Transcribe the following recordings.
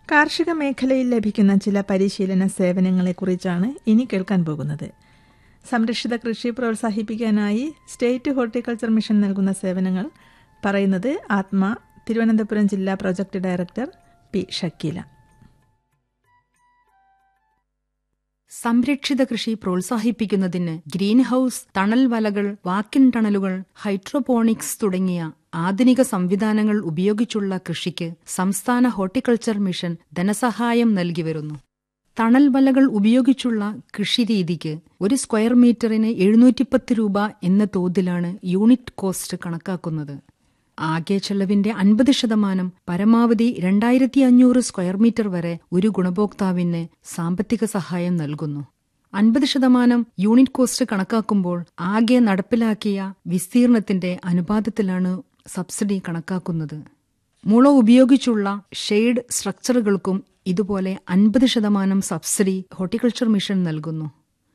കാർഷിക മേഖലയിൽ ലഭിക്കുന്ന ചില പരിശീലന സേവനങ്ങളെക്കുറിച്ചാണ് ഇനി കേൾക്കാൻ പോകുന്നത് സംരക്ഷിത കൃഷി പ്രോത്സാഹിപ്പിക്കാനായി സ്റ്റേറ്റ് ഹോർട്ടിക്കൾച്ചർ മിഷൻ നൽകുന്ന സേവനങ്ങൾ പറയുന്നത് ആത്മ തിരുവനന്തപുരം ജില്ലാ പ്രൊജക്ട് ഡയറക്ടർ പി ഷക്കീല സംരക്ഷിത കൃഷി പ്രോത്സാഹിപ്പിക്കുന്നതിന് ഗ്രീൻ ഹൌസ് തണൽ വലകൾ വാക്കിൻ ടണലുകൾ ഹൈഡ്രോപോണിക്സ് തുടങ്ങിയ ആധുനിക സംവിധാനങ്ങൾ ഉപയോഗിച്ചുള്ള കൃഷിക്ക് സംസ്ഥാന ഹോർട്ടിക്കൾച്ചർ മിഷൻ ധനസഹായം നൽകി വരുന്നു തണൽ വലകൾ ഉപയോഗിച്ചുള്ള കൃഷിരീതിക്ക് ഒരു സ്ക്വയർ മീറ്ററിന് എഴുന്നൂറ്റിപ്പത്ത് രൂപ എന്ന തോതിലാണ് യൂണിറ്റ് കോസ്റ്റ് കണക്കാക്കുന്നത് ആകെ ചെലവിന്റെ അൻപത് ശതമാനം പരമാവധി രണ്ടായിരത്തി അഞ്ഞൂറ് സ്ക്വയർ മീറ്റർ വരെ ഒരു ഗുണഭോക്താവിന് സാമ്പത്തിക സഹായം നൽകുന്നു അൻപത് ശതമാനം യൂണിറ്റ് കോസ്റ്റ് കണക്കാക്കുമ്പോൾ ആകെ നടപ്പിലാക്കിയ വിസ്തീർണത്തിന്റെ അനുപാതത്തിലാണ് സബ്സിഡി കണക്കാക്കുന്നത് മുള ഉപയോഗിച്ചുള്ള ഷെയ്ഡ് സ്ട്രക്ചറുകൾക്കും ഇതുപോലെ അൻപത് ശതമാനം സബ്സിഡി ഹോർട്ടിക്കൾച്ചർ മിഷൻ നൽകുന്നു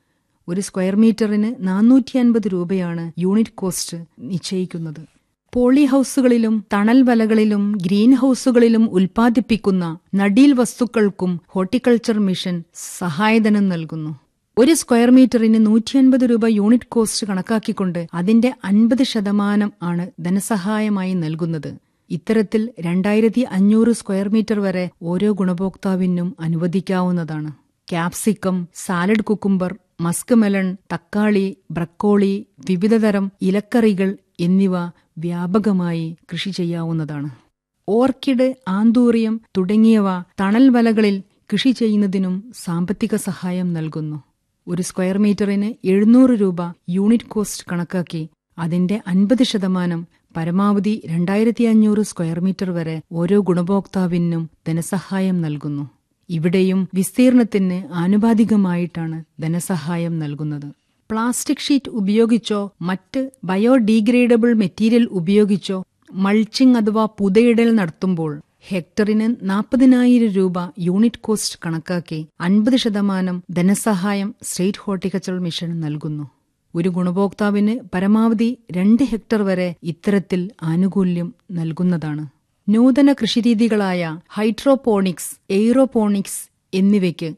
ഒരു സ്ക്വയർ മീറ്ററിന് നാനൂറ്റി അൻപത് രൂപയാണ് യൂണിറ്റ് കോസ്റ്റ് നിശ്ചയിക്കുന്നത് പോളി ഹൌസുകളിലും തണൽ വലകളിലും ഗ്രീൻ ഹൌസുകളിലും ഉൽപ്പാദിപ്പിക്കുന്ന നടീൽ വസ്തുക്കൾക്കും ഹോർട്ടിക്കൾച്ചർ മിഷൻ സഹായധനം നൽകുന്നു ഒരു സ്ക്വയർ മീറ്ററിന് നൂറ്റി അൻപത് രൂപ യൂണിറ്റ് കോസ്റ്റ് കണക്കാക്കിക്കൊണ്ട് അതിന്റെ അൻപത് ശതമാനം ആണ് ധനസഹായമായി നൽകുന്നത് ഇത്തരത്തിൽ രണ്ടായിരത്തി അഞ്ഞൂറ് സ്ക്വയർ മീറ്റർ വരെ ഓരോ ഗുണഭോക്താവിനും അനുവദിക്കാവുന്നതാണ് capsicum salad cucumber musk melon തക്കാളി ബ്രക്കോളി വിവിധതരം ഇലക്കറികൾ എന്നിവ വ്യാപകമായി കൃഷി ചെയ്യാവുന്നതാണ് ഓർക്കിഡ് ആന്തൂറിയം തുടങ്ങിയവ തണൽ വലകളിൽ കൃഷി ചെയ്യുന്നതിനും സാമ്പത്തിക സഹായം നൽകുന്നു ഒരു സ്ക്വയർ മീറ്ററിന് എഴുന്നൂറ് രൂപ യൂണിറ്റ് കോസ്റ്റ് കണക്കാക്കി അതിന്റെ അൻപത് ശതമാനം പരമാവധി രണ്ടായിരത്തി അഞ്ഞൂറ് സ്ക്വയർ മീറ്റർ വരെ ഓരോ ഗുണഭോക്താവിനും ധനസഹായം നൽകുന്നു ഇവിടെയും വിസ്തീർണത്തിന് ആനുപാതികമായിട്ടാണ് ധനസഹായം നൽകുന്നത് പ്ലാസ്റ്റിക് ഷീറ്റ് ഉപയോഗിച്ചോ മറ്റ് ബയോഡീഗ്രേഡബിൾ മെറ്റീരിയൽ ഉപയോഗിച്ചോ മൾച്ചിങ് അഥവാ പുതയിടൽ നടത്തുമ്പോൾ ഹെക്ടറിന് നാൽപ്പതിനായിരം രൂപ യൂണിറ്റ് കോസ്റ്റ് കണക്കാക്കി അൻപത് ശതമാനം ധനസഹായം സ്റ്റേറ്റ് ഹോർട്ടിക്കൾച്ചർ മിഷൻ നൽകുന്നു ഒരു ഗുണഭോക്താവിന് പരമാവധി രണ്ട് ഹെക്ടർ വരെ ഇത്തരത്തിൽ ആനുകൂല്യം നൽകുന്നതാണ് നൂതന കൃഷിരീതികളായ ഹൈഡ്രോപോണിക്സ് എയ്റോപോണിക്സ് എന്നിവയ്ക്ക്